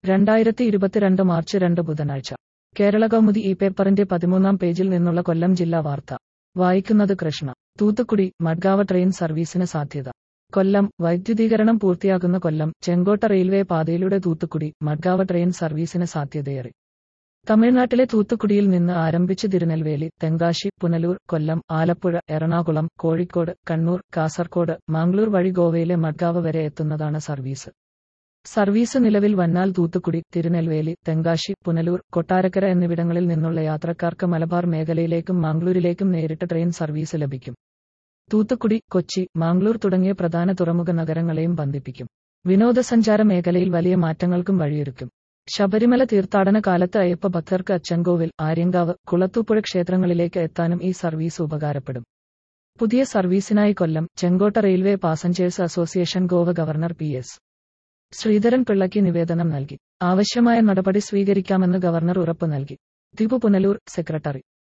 രണ്ടായിരത്തി ഇരുപത്തിരണ്ട് മാർച്ച് രണ്ട് ബുധനാഴ്ച കേരള കൗമുദി ഈ പേപ്പറിന്റെ പതിമൂന്നാം പേജിൽ നിന്നുള്ള കൊല്ലം ജില്ലാ വാർത്ത വായിക്കുന്നത് കൃഷ്ണ തൂത്തുക്കുടി മഡ്ഗാവ ട്രെയിൻ സർവീസിന് സാധ്യത കൊല്ലം വൈദ്യുതീകരണം പൂർത്തിയാകുന്ന കൊല്ലം ചെങ്കോട്ട റെയിൽവേ പാതയിലൂടെ തൂത്തുക്കുടി മഡ്ഗാവ ട്രെയിൻ സർവീസിന് സാധ്യതയേറി തമിഴ്നാട്ടിലെ തൂത്തുക്കുടിയിൽ നിന്ന് ആരംഭിച്ച് തിരുനെൽവേലി തെങ്കാശി പുനലൂർ കൊല്ലം ആലപ്പുഴ എറണാകുളം കോഴിക്കോട് കണ്ണൂർ കാസർകോട് മാംഗ്ലൂർ വഴി ഗോവയിലെ മഡ്ഗാവ വരെ എത്തുന്നതാണ് സർവീസ് സർവീസ് നിലവിൽ വന്നാൽ തൂത്തുക്കുടി തിരുനെൽവേലി തെങ്കാശി പുനലൂർ കൊട്ടാരക്കര എന്നിവിടങ്ങളിൽ നിന്നുള്ള യാത്രക്കാർക്ക് മലബാർ മേഖലയിലേക്കും മാംഗ്ലൂരിലേക്കും നേരിട്ട് ട്രെയിൻ സർവീസ് ലഭിക്കും തൂത്തുക്കുടി കൊച്ചി മാംഗ്ലൂർ തുടങ്ങിയ പ്രധാന തുറമുഖ നഗരങ്ങളെയും ബന്ധിപ്പിക്കും വിനോദസഞ്ചാര മേഖലയിൽ വലിയ മാറ്റങ്ങൾക്കും വഴിയൊരുക്കും ശബരിമല തീർത്ഥാടന കാലത്ത് അയ്യപ്പ ഭക്തർക്ക് അച്ചൻകോവിൽ ആര്യങ്കാവ് കുളത്തൂപ്പുഴ ക്ഷേത്രങ്ങളിലേക്ക് എത്താനും ഈ സർവീസ് ഉപകാരപ്പെടും പുതിയ സർവീസിനായി Kollam Chenkotta railway passengers association Goa governor P S Sreedharan പിള്ളയ്ക്ക് നിവേദനം നൽകി ആവശ്യമായ നടപടി സ്വീകരിക്കാമെന്ന് ഗവർണർ ഉറപ്പ് നൽകി ദ്വീപ് പുനലൂർ സെക്രട്ടറി